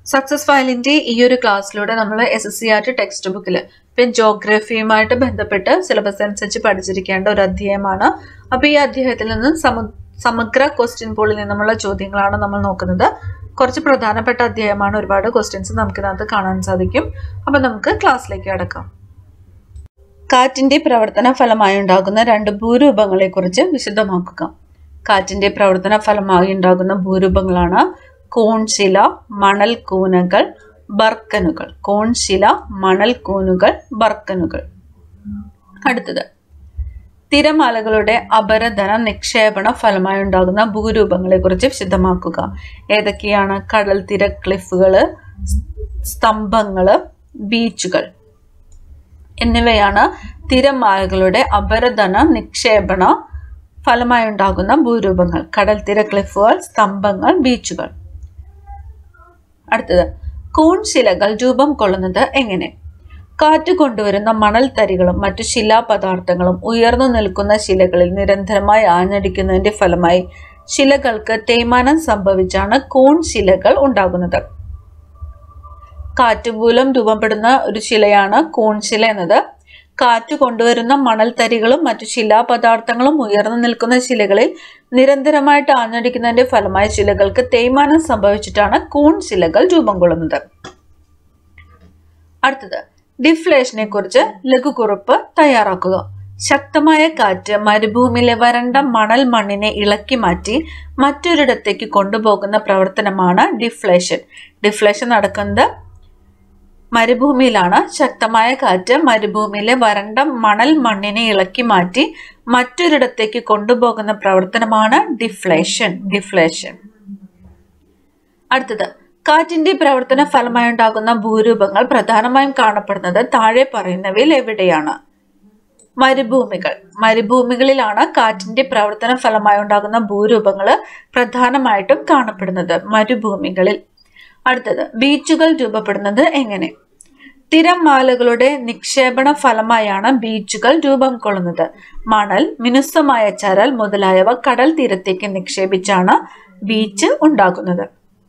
success ഫയലിന്റെ ഈ ഒരു ക്ലാസ്സിലൂടെ നമ്മൾ S S C art text ബുക്കിൽ ഇപ്പം ജോഗ്രഫിയുമായിട്ട് ബന്ധപ്പെട്ട് സിലബസ് അനുസരിച്ച് പഠിച്ചിരിക്കേണ്ട ഒരു അധ്യായമാണ് അപ്പോൾ ഈ അധ്യായത്തിൽ നിന്ന് സമ സമഗ്ര ക്വസ്റ്റ്യൻ പൂളിൽ നിന്നുമുള്ള ചോദ്യങ്ങളാണ് നമ്മൾ നോക്കുന്നത് കുറച്ച് പ്രധാനപ്പെട്ട അധ്യായമാണ് ഒരുപാട് ക്വസ്റ്റ്യൻസ് നമുക്കിതിനകത്ത് കാണാൻ സാധിക്കും അപ്പോൾ നമുക്ക് ക്ലാസ്സിലേക്ക് കടക്കാം കാറ്റിന്റെ പ്രവർത്തന ഫലമായി ഉണ്ടാകുന്ന രണ്ട് ഭൂരൂപങ്ങളെക്കുറിച്ച് വിശദമാക്കുക കാറ്റിന്റെ പ്രവർത്തന ഫലമായി ഉണ്ടാകുന്ന ഭൂരൂപങ്ങളാണ് കോൺശില മണൽ കൂനകൾ ബർക്കനുകൾ കോൺശില മണൽ കൂനുകൾ ബർക്കനുകൾ അടുത്തത് തിരമാലകളുടെ അപരധന നിക്ഷേപണ ഫലമായി ഉണ്ടാകുന്ന ഭൂരൂപങ്ങളെ കുറിച്ച് വിശദമാക്കുക ഏതൊക്കെയാണ് കടൽ തിര ക്ലിഫുകള് സ്തംഭങ്ങള് ബീച്ചുകൾ എന്നിവയാണ് തിരമാലകളുടെ അപരധന നിക്ഷേപണ ഫലമായി ഉണ്ടാകുന്ന ഭൂരൂപങ്ങൾ കടൽ തിര ക്ലിഫുകൾ സ്തംഭങ്ങൾ ബീച്ചുകൾ അടുത്തത് കൂൺശിലകൾ രൂപം കൊള്ളുന്നത് എങ്ങനെ കാറ്റ് കൊണ്ടുവരുന്ന മണൽ തരികളും മറ്റു ശിലാപദാർത്ഥങ്ങളും ഉയർന്നു നിൽക്കുന്ന ശിലകളിൽ നിരന്തരമായി ആഞ്ഞടിക്കുന്നതിന്റെ ഫലമായി ശിലകൾക്ക് തേയ്മാനം സംഭവിച്ചാണ് കൂൺ ശിലകൾ ഉണ്ടാകുന്നത് കാറ്റുമൂലം രൂപപ്പെടുന്ന ഒരു ശിലയാണ് കൂൺശില എന്നത് കാറ്റ് കൊണ്ടുവരുന്ന മണൽത്തരികളും മറ്റു ശിലാപദാർത്ഥങ്ങളും ഉയർന്നു നിൽക്കുന്ന ശിലകളിൽ നിരന്തരമായിട്ട് ആഞ്ഞടിക്കുന്നതിന്റെ ഫലമായി ശിലകൾക്ക് തേയ്മാനം സംഭവിച്ചിട്ടാണ് കൂൺ ശിലകൾ രൂപം കൊള്ളുന്നത് അടുത്തത് ഡിഫ്ലേഷനെ കുറിച്ച് ലഘുകുറിപ്പ് തയ്യാറാക്കുക ശക്തമായ കാറ്റ് മരുഭൂമിയിലെ വരണ്ട മണൽ മണ്ണിനെ ഇളക്കി മാറ്റി മറ്റൊരിടത്തേക്ക് കൊണ്ടുപോകുന്ന പ്രവർത്തനമാണ് ഡിഫ്ലേഷൻ ഡിഫ്ലേഷൻ നടക്കുന്നത് മരുഭൂമിയിലാണ് ശക്തമായ കാറ്റ് മരുഭൂമിയിലെ വരണ്ട മണൽ മണ്ണിനെ ഇളക്കി മാറ്റി മറ്റൊരിടത്തേക്ക് കൊണ്ടുപോകുന്ന പ്രവർത്തനമാണ് ഡിഫ്ലേഷൻ ഡിഫ്ലേഷൻ അടുത്തത് കാറ്റിന്റെ പ്രവർത്തന ഫലമായി ഉണ്ടാകുന്ന ഭൂരൂപങ്ങൾ പ്രധാനമായും കാണപ്പെടുന്നത് താഴെ പറയുന്നവയിൽ എവിടെയാണ് മരുഭൂമികൾ മരുഭൂമികളിലാണ് കാറ്റിന്റെ പ്രവർത്തന ഫലമായി ഉണ്ടാകുന്ന ഭൂരൂപങ്ങൾ പ്രധാനമായിട്ടും കാണപ്പെടുന്നത് മരുഭൂമികളിൽ അടുത്തത് ബീച്ചുകൾ രൂപപ്പെടുന്നത് എങ്ങനെ തിരമാലകളുടെ നിക്ഷേപണ ഫലമായാണ് ബീച്ചുകൾ രൂപം കൊള്ളുന്നത് മണൽ മിനുസമായ ചരൽ മുതലായവ കടൽ തീരത്തേക്ക് നിക്ഷേപിച്ചാണ് ബീച്ച് ഉണ്ടാകുന്നത്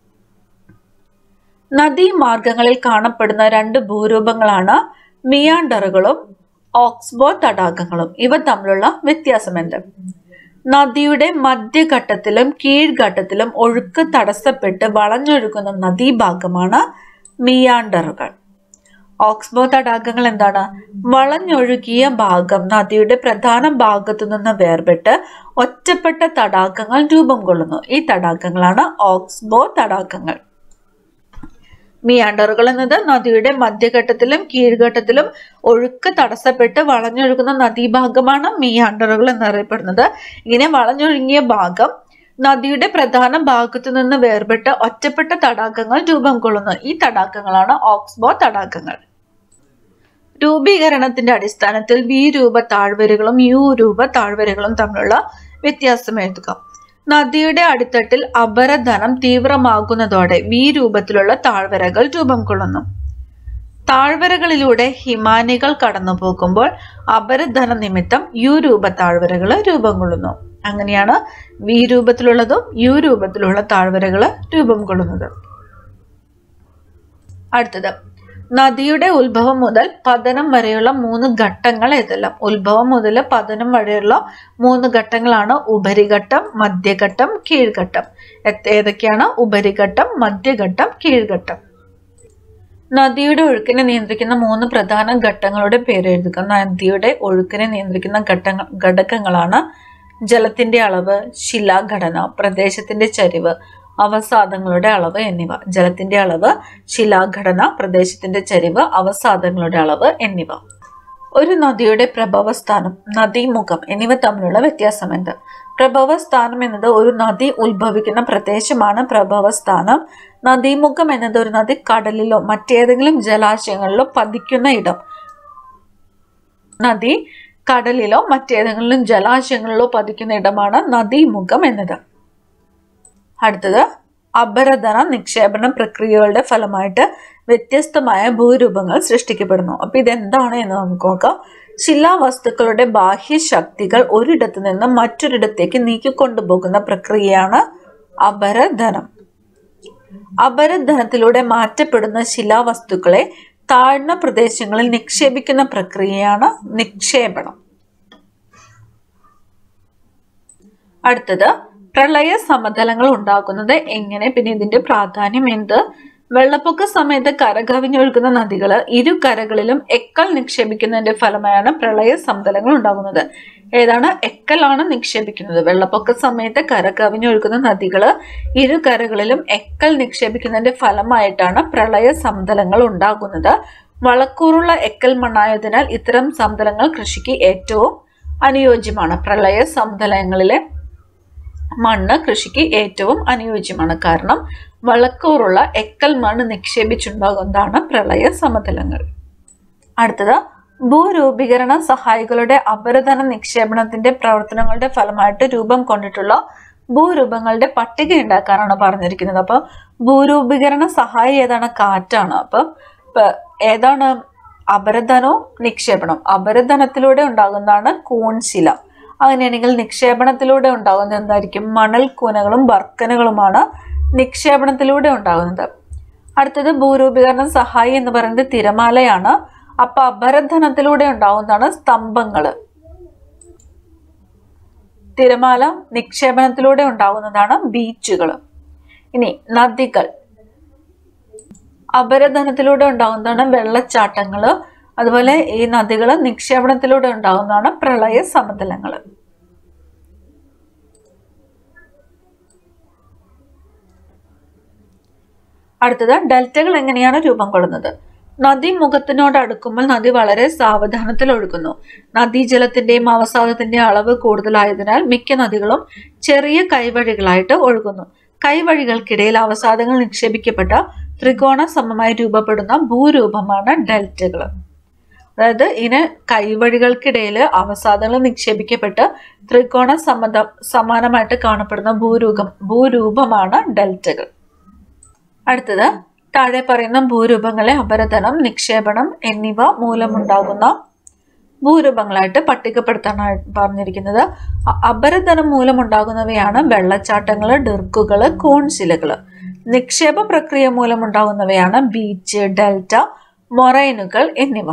നദീമാർഗങ്ങളിൽ കാണപ്പെടുന്ന രണ്ട് ഭൂരൂപങ്ങളാണ് മിയാണ്ടറുകളും ഓക്സ്ബോ തടാകങ്ങളും ഇവ തമ്മിലുള്ള വ്യത്യാസം എന്ത് നദിയുടെ മധ്യഘട്ടത്തിലും കീഴ്ഘട്ടത്തിലും ഒഴുക്ക് തടസ്സപ്പെട്ട് വളഞ്ഞൊഴുകുന്ന നദീഭാഗമാണ് മിയാണ്ടറുകൾ ഓക്സ്ബോ തടാകങ്ങൾ എന്താണ് വളഞ്ഞൊഴുകിയ ഭാഗം നദിയുടെ പ്രധാന ഭാഗത്തു നിന്ന് വേർപെട്ട് ഒറ്റപ്പെട്ട തടാകങ്ങൾ രൂപം കൊള്ളുന്നു ഈ തടാകങ്ങളാണ് ഓക്സ്ബോ തടാകങ്ങൾ മിയാണ്ടറുകൾ എന്നത് നദിയുടെ മധ്യഘട്ടത്തിലും കീഴ്ഘട്ടത്തിലും ഒഴുക്ക് തടസ്സപ്പെട്ട് വളഞ്ഞൊഴുകുന്ന നദീഭാഗമാണ് മിയാണ്ടറുകൾ എന്നറിയപ്പെടുന്നത് ഇങ്ങനെ വളഞ്ഞൊഴുകിയ ഭാഗം നദിയുടെ പ്രധാന ഭാഗത്തു നിന്ന് വേർപെട്ട് ഒറ്റപ്പെട്ട തടാകങ്ങൾ രൂപം കൊള്ളുന്നു ഈ തടാകങ്ങളാണ് ഓക്സ്ബോ തടാകങ്ങൾ രൂപീകരണത്തിന്റെ അടിസ്ഥാനത്തിൽ വി രൂപ താഴ്വരകളും യു രൂപ താഴ്വരകളും തമ്മിലുള്ള വ്യത്യാസം എഴുതുക നദിയുടെ അടിത്തട്ടിൽ അപരധനം തീവ്രമാകുന്നതോടെ വി രൂപത്തിലുള്ള താഴ്വരകൾ രൂപം കൊള്ളുന്നു താഴ്വരകളിലൂടെ ഹിമാനികൾ കടന്നു പോകുമ്പോൾ അപരധന നിമിത്തം യു രൂപ താഴ്വരകൾ രൂപം കൊള്ളുന്നു അങ്ങനെയാണ് വി രൂപത്തിലുള്ളതും യു രൂപത്തിലുള്ള താഴ്വരകൾ രൂപം കൊള്ളുന്നത് അടുത്തത് നദിയുടെ ഉത്ഭവം മുതൽ പതനം വരെയുള്ള മൂന്ന് ഘട്ടങ്ങൾ ഏതെല്ലാം ഉത്ഭവം മുതൽ പതനം വരെയുള്ള മൂന്ന് ഘട്ടങ്ങളാണ് ഉപരിഘട്ടം മധ്യഘട്ടം കീഴ്ഘട്ടം ഏതൊക്കെയാണ് ഉപരിഘട്ടം മധ്യഘട്ടം കീഴ്ഘട്ടം നദിയുടെ ഒഴുക്കിനെ നിയന്ത്രിക്കുന്ന മൂന്ന് പ്രധാന ഘട്ടങ്ങളുടെ പേര് എഴുതുക നദിയുടെ ഒഴുക്കിനെ നിയന്ത്രിക്കുന്ന ഘട്ടങ്ങൾ ഘടകങ്ങളാണ് ജലത്തിന്റെ അളവ് ശിലാഘടന പ്രദേശത്തിന്റെ ചരിവ് അവസാദങ്ങളുടെ അളവ് എന്നിവ ജലത്തിന്റെ അളവ് ശിലാഘടന പ്രദേശത്തിന്റെ ചരിവ് അവസാദങ്ങളുടെ അളവ് എന്നിവ ഒരു നദിയുടെ പ്രഭവസ്ഥാനം നദീമുഖം എന്നിവ തമ്മിലുള്ള വ്യത്യാസം എന്ത് പ്രഭവസ്ഥാനം എന്നത് ഒരു നദി ഉത്ഭവിക്കുന്ന പ്രദേശമാണ് പ്രഭവസ്ഥാനം നദീമുഖം എന്നത് ഒരു നദി കടലിലോ മറ്റേതെങ്കിലും ജലാശയങ്ങളിലോ പതിക്കുന്ന ഇടം നദി കടലിലോ മറ്റേതെങ്കിലും ജലാശയങ്ങളിലോ പതിക്കുന്ന ഇടമാണ് നദീമുഖം എന്നത് അടുത്തത് അപരധന നിക്ഷേപണ പ്രക്രിയകളുടെ ഫലമായിട്ട് വ്യത്യസ്തമായ ഭൂരൂപങ്ങൾ സൃഷ്ടിക്കപ്പെടുന്നു അപ്പൊ ഇതെന്താണ് എന്ന് നമുക്ക് നോക്കാം ശിലാവസ്തുക്കളുടെ ബാഹ്യ ശക്തികൾ ഒരിടത്തു നിന്ന് മറ്റൊരിടത്തേക്ക് നീക്കിക്കൊണ്ടുപോകുന്ന പ്രക്രിയയാണ് അപരധനം അപരധനത്തിലൂടെ മാറ്റപ്പെടുന്ന ശിലാവസ്തുക്കളെ താഴ്ന്ന പ്രദേശങ്ങളിൽ നിക്ഷേപിക്കുന്ന പ്രക്രിയയാണ് നിക്ഷേപണം അടുത്തത് പ്രളയ സമതലങ്ങൾ ഉണ്ടാകുന്നത് എങ്ങനെ പിന്നെ ഇതിന്റെ പ്രാധാന്യം എന്ത് വെള്ളപ്പൊക്ക സമയത്ത് കരകവിഞ്ഞൊഴുകുന്ന നദികൾ ഇരു കരകളിലും എക്കൽ നിക്ഷേപിക്കുന്നതിന്റെ ഫലമായാണ് പ്രളയ സമതലങ്ങൾ ഉണ്ടാകുന്നത് ഏതാണ് എക്കലാണ് നിക്ഷേപിക്കുന്നത് വെള്ളപ്പൊക്ക സമയത്ത് കരകവിഞ്ഞൊഴുകുന്ന നദികൾ ഇരു കരകളിലും എക്കൽ നിക്ഷേപിക്കുന്നതിന്റെ ഫലമായിട്ടാണ് പ്രളയ സമതലങ്ങൾ ഉണ്ടാകുന്നത് വളക്കൂറുള്ള എക്കൽ മണ്ണായതിനാൽ ഇത്തരം സമതലങ്ങൾ കൃഷിക്ക് ഏറ്റവും അനുയോജ്യമാണ് പ്രളയ സമതലങ്ങളിലെ മണ്ണ് കൃഷിക്ക് ഏറ്റവും അനുയോജ്യമാണ് കാരണം വളക്കൂറുള്ള എക്കൽ മണ്ണ് നിക്ഷേപിച്ചുണ്ടാകുന്നതാണ് പ്രളയ സമതലങ്ങൾ അടുത്തത് ഭൂരൂപീകരണ സഹായികളുടെ അപരധന നിക്ഷേപണത്തിന്റെ പ്രവർത്തനങ്ങളുടെ ഫലമായിട്ട് രൂപം കൊണ്ടിട്ടുള്ള ഭൂരൂപങ്ങളുടെ പട്ടിക ഉണ്ടാക്കാനാണ് പറഞ്ഞിരിക്കുന്നത് അപ്പൊ ഭൂരൂപീകരണ സഹായി ഏതാണ് കാറ്റാണ് അപ്പൊ പ- ഏതാണ് അപരധനവും നിക്ഷേപണം അപരധനത്തിലൂടെ ഉണ്ടാകുന്നതാണ് കൂൺശില അങ്ങനെയാണെങ്കിൽ നിക്ഷേപണത്തിലൂടെ ഉണ്ടാകുന്നത് എന്തായിരിക്കും മണൽ കൂനകളും ബർക്കനുകളുമാണ് നിക്ഷേപണത്തിലൂടെ ഉണ്ടാകുന്നത് അടുത്തത് ഭൂരൂപീകരണ സഹായി എന്ന് പറയുന്നത് തിരമാലയാണ് അപ്പൊ അപരധനത്തിലൂടെ ഉണ്ടാകുന്നതാണ് സ്തംഭങ്ങള് തിരമാല നിക്ഷേപണത്തിലൂടെ ഉണ്ടാകുന്നതാണ് ബീച്ചുകൾ ഇനി നദികൾ അപരധനത്തിലൂടെ ഉണ്ടാകുന്നതാണ് വെള്ളച്ചാട്ടങ്ങള് അതുപോലെ ഈ നദികൾ നിക്ഷേപണത്തിലൂടെ ഉണ്ടാകുന്നതാണ് പ്രളയ സമതലങ്ങൾ അടുത്തത് ഡെൽറ്റകൾ എങ്ങനെയാണ് രൂപം കൊള്ളുന്നത് നദി മുഖത്തിനോട് അടുക്കുമ്പോൾ നദി വളരെ സാവധാനത്തിൽ ഒഴുകുന്നു നദീജലത്തിന്റെയും അവസാദത്തിന്റെയും അളവ് കൂടുതലായതിനാൽ മിക്ക നദികളും ചെറിയ കൈവഴികളായിട്ട് ഒഴുകുന്നു കൈവഴികൾക്കിടയിൽ അവസാദങ്ങൾ നിക്ഷേപിക്കപ്പെട്ട ത്രികോണ സമമായി രൂപപ്പെടുന്ന ഭൂരൂപമാണ് ഡെൽറ്റകൾ അതായത് ഇതിന് കൈവഴികൾക്കിടയിൽ അവസാദങ്ങൾ നിക്ഷേപിക്കപ്പെട്ട് ത്രികോണ സമത സമാനമായിട്ട് കാണപ്പെടുന്ന ഭൂരൂപം ഭൂരൂപമാണ് ഡെൽറ്റകൾ അടുത്തത് താഴെ പറയുന്ന ഭൂരൂപങ്ങളെ അപരധനം നിക്ഷേപണം എന്നിവ മൂലമുണ്ടാകുന്ന ഭൂരൂപങ്ങളായിട്ട് പട്ടികപ്പെടുത്താനാണ് പറഞ്ഞിരിക്കുന്നത് അ- അപരധനം മൂലമുണ്ടാകുന്നവയാണ് വെള്ളച്ചാട്ടങ്ങള് ഡിർക്കുകള് കോൺശിലകള് നിക്ഷേപ പ്രക്രിയ മൂലമുണ്ടാകുന്നവയാണ് ബീച്ച് ഡെൽറ്റ മൊറൈനുകൾ എന്നിവ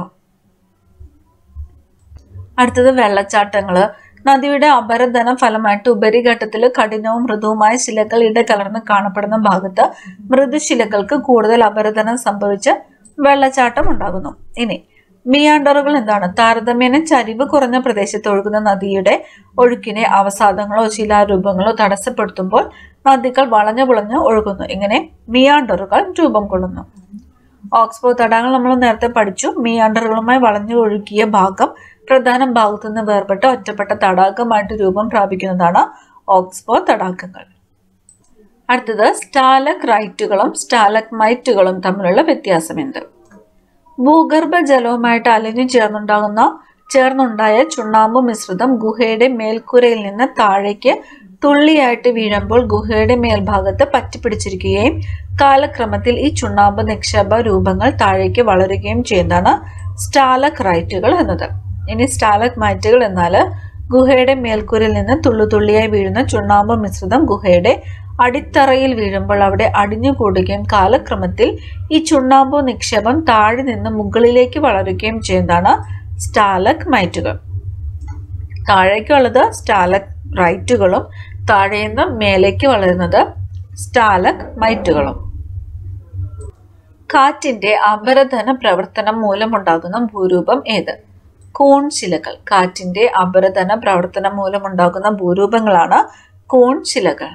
അടുത്തത് വെള്ളച്ചാട്ടങ്ങള് നദിയുടെ അപരധന ഫലമായിട്ട് ഉപരിഘട്ടത്തിൽ കഠിനവും മൃദുവുമായ ശിലകൾ ഇടകലർന്ന് കാണപ്പെടുന്ന ഭാഗത്ത് മൃദുശിലകൾക്ക് കൂടുതൽ അപരധനം സംഭവിച്ച് വെള്ളച്ചാട്ടം ഉണ്ടാകുന്നു ഇനി മിയാണ്ടറുകൾ എന്താണ് താരതമ്യേന ചരിവ് കുറഞ്ഞ പ്രദേശത്ത് ഒഴുകുന്ന നദിയുടെ ഒഴുക്കിനെ അവസാദങ്ങളോ ശിലാരൂപങ്ങളോ തടസ്സപ്പെടുത്തുമ്പോൾ നദികൾ വളഞ്ഞു പുളഞ്ഞ് ഒഴുകുന്നു ഇങ്ങനെ മിയാണ്ടറുകൾ രൂപം കൊള്ളുന്നു ഓക്സ്ബോ തടാകങ്ങൾ നമ്മൾ നേരത്തെ പഠിച്ചു മിയാണ്ടറുകളുമായി വളഞ്ഞു ഒഴുകിയ ഭാഗം പ്രധാന ഭാഗത്തു നിന്ന് വേർപെട്ട ഒറ്റപ്പെട്ട തടാകമായിട്ട് രൂപം പ്രാപിക്കുന്നതാണ് ഓക്സ്ബോ തടാകങ്ങൾ അടുത്തത് സ്റ്റാലക് റൈറ്റുകളും സ്റ്റാലക് മൈറ്റുകളും തമ്മിലുള്ള വ്യത്യാസം എന്ത് ഭൂഗർഭ ജലവുമായിട്ട് അലിഞ്ഞു ചേർന്നുണ്ടാകുന്ന ചേർന്നുണ്ടായ ചുണ്ണാമ്പ് മിശ്രിതം ഗുഹയുടെ മേൽക്കൂരയിൽ നിന്ന് താഴേക്ക് തുള്ളിയായിട്ട് വീഴുമ്പോൾ ഗുഹയുടെ മേൽഭാഗത്ത് പറ്റിപ്പിടിച്ചിരിക്കുകയും കാലക്രമത്തിൽ ഈ ചുണ്ണാമ്പ് നിക്ഷേപ രൂപങ്ങൾ താഴേക്ക് വളരുകയും ചെയ്യുന്നതാണ് സ്റ്റാലക് റൈറ്റുകൾ എന്നത് ഇനി സ്റ്റാലക് മൈറ്റുകൾ എന്നാൽ ഗുഹയുടെ മേൽക്കൂരിൽ നിന്ന് തുള്ളുതുള്ളിയായി വീഴുന്ന ചുണ്ണാമ്പ് മിശ്രിതം ഗുഹയുടെ അടിത്തറയിൽ വീഴുമ്പോൾ അവിടെ അടിഞ്ഞുകൂടുകയും കാലക്രമത്തിൽ ഈ ചുണ്ണാമ്പ് നിക്ഷേപം താഴെ നിന്ന് മുകളിലേക്ക് വളരുകയും ചെയ്യുന്നതാണ് സ്റ്റാലക് മൈറ്റുകൾ താഴേക്കുള്ളത് സ്റ്റാലക് റൈറ്റുകളും താഴെ നിന്ന് മേലേക്ക് വളരുന്നത് സ്റ്റാലക് മൈറ്റുകളും കാറ്റിന്റെ അപരധന പ്രവർത്തനം മൂലമുണ്ടാകുന്ന ഭൂരൂപം ഏത് കോൺശിലകൾ കാറ്റിന്റെ അപരധന പ്രവർത്തനം മൂലമുണ്ടാകുന്ന ഭൂരൂപങ്ങളാണ് കോൺശിലകൾ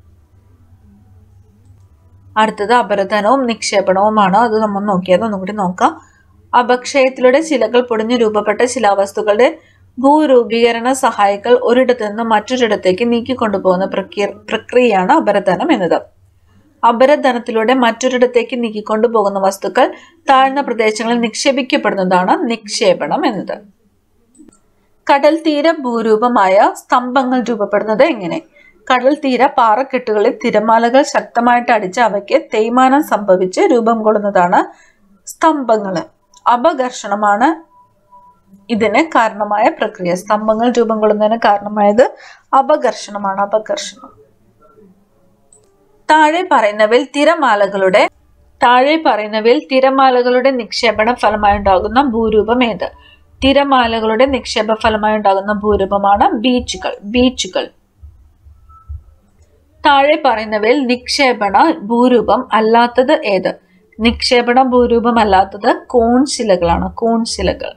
അടുത്തത് അപരധനവും നിക്ഷേപണവുമാണ് അത് നമ്മൾ നോക്കിയത് ഒന്നും കൂടി നോക്കാം അപക്ഷയത്തിലൂടെ ശിലകൾ പൊടിഞ്ഞു രൂപപ്പെട്ട ശിലാവസ്തുക്കളുടെ ഭൂരൂപീകരണ സഹായികൾ ഒരിടത്തു നിന്ന് മറ്റൊരിടത്തേക്ക് നീക്കിക്കൊണ്ടുപോകുന്ന പ്രക്രിയ പ്രക്രിയയാണ് അപരധനം എന്നത് അപരധനത്തിലൂടെ മറ്റൊരിടത്തേക്ക് നീക്കിക്കൊണ്ടുപോകുന്ന വസ്തുക്കൾ താഴ്ന്ന പ്രദേശങ്ങളിൽ നിക്ഷേപിക്കപ്പെടുന്നതാണ് നിക്ഷേപണം എന്നത് കടൽ തീര ഭൂരൂപമായ സ്തംഭങ്ങൾ രൂപപ്പെടുന്നത് എങ്ങനെ കടൽ തീര പാറക്കെട്ടുകളിൽ തിരമാലകൾ ശക്തമായിട്ട് അടിച്ച് അവയ്ക്ക് തേയ്മാനം സംഭവിച്ച് രൂപം കൊള്ളുന്നതാണ് സ്തംഭങ്ങൾ അപഘർഷണമാണ് ഇതിന് കാരണമായ പ്രക്രിയ സ്തംഭങ്ങൾ രൂപം കൊള്ളുന്നതിന് കാരണമായത് അപഘർഷണമാണ് അപഘർഷണം താഴെ പറയുന്നവയിൽ തിരമാലകളുടെ താഴെ പറയുന്നവയിൽ തിരമാലകളുടെ നിക്ഷേപണ ഫലമായി ഉണ്ടാകുന്ന ഭൂരൂപം ഏത് തിരമാലകളുടെ നിക്ഷേപ ഫലമായി ഉണ്ടാകുന്ന ഭൂരൂപമാണ് ബീച്ചുകൾ ബീച്ചുകൾ താഴെ പറയുന്നവയിൽ നിക്ഷേപണ ഭൂരൂപം അല്ലാത്തത് ഏത് നിക്ഷേപണ ഭൂരൂപം അല്ലാത്തത് കോൺശിലകളാണ് കോൺശിലകൾ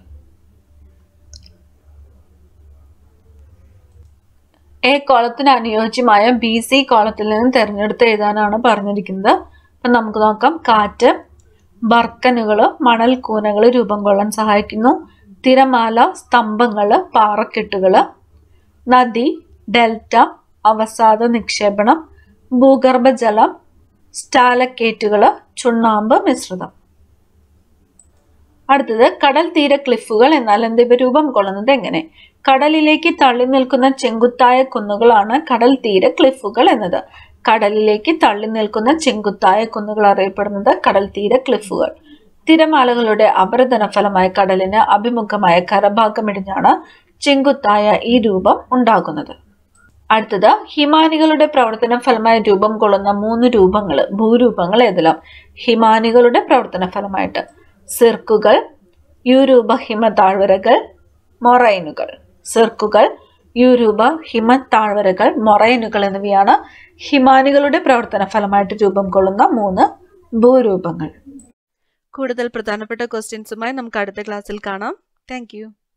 എ കോളത്തിന് അനുയോജ്യമായ ബി സി കോളത്തിൽ നിന്ന് തിരഞ്ഞെടുത്ത് എഴുതാനാണ് പറഞ്ഞിരിക്കുന്നത് അപ്പം നമുക്ക് നോക്കാം കാറ്റ് ബർക്കനുകൾ മണൽക്കൂനകൾ രൂപം കൊള്ളാൻ സഹായിക്കുന്നു തിരമാല സ്തംഭങ്ങൾ പാറക്കെട്ടുകൾ നദി ഡെൽറ്റ അവസാദ നിക്ഷേപണം ഭൂഗർഭജലം സ്റ്റാലക്കേറ്റുകൾ ചുണ്ണാമ്പ് മിശ്രിതം അടുത്തത് കടൽ തീര ക്ലിഫുകൾ എന്നാൽ എന്തിവ രൂപം കൊള്ളുന്നത് എങ്ങനെ കടലിലേക്ക് തള്ളി നിൽക്കുന്ന ചെങ്കുത്തായ കുന്നുകളാണ് കടൽ തീര ക്ലിഫുകൾ എന്നത് കടലിലേക്ക് തള്ളി നിൽക്കുന്ന ചെങ്കുത്തായ കുന്നുകൾ അറിയപ്പെടുന്നത് കടൽ തീര ക്ലിഫുകൾ തിരമാലകളുടെ അപരദന ഫലമായ കടലിന് അഭിമുഖമായ കരഭാഗമിടിഞ്ഞാണ് ചെങ്കുത്തായ ഈ രൂപം ഉണ്ടാകുന്നത് അടുത്തത് ഹിമാനികളുടെ പ്രവർത്തന ഫലമായി രൂപം കൊള്ളുന്ന മൂന്ന് രൂപങ്ങൾ ഭൂരൂപങ്ങൾ ഏതെല്ലാം ഹിമാനികളുടെ പ്രവർത്തന ഫലമായിട്ട് സിർക്കുകൾ യൂരൂപ ഹിമ താഴ്വരകൾ മൊറൈനുകൾ സിർക്കുകൾ യൂരൂപ ഹിമ താഴ്വരകൾ മൊറൈനുകൾ എന്നിവയാണ് ഹിമാനികളുടെ പ്രവർത്തന ഫലമായിട്ട് രൂപം കൊള്ളുന്ന മൂന്ന് ഭൂരൂപങ്ങൾ കൂടുതൽ പ്രധാനപ്പെട്ട ക്വസ്റ്റ്യൻസുമായി നമുക്ക് അടുത്ത ക്ലാസ്സിൽ കാണാം താങ്ക്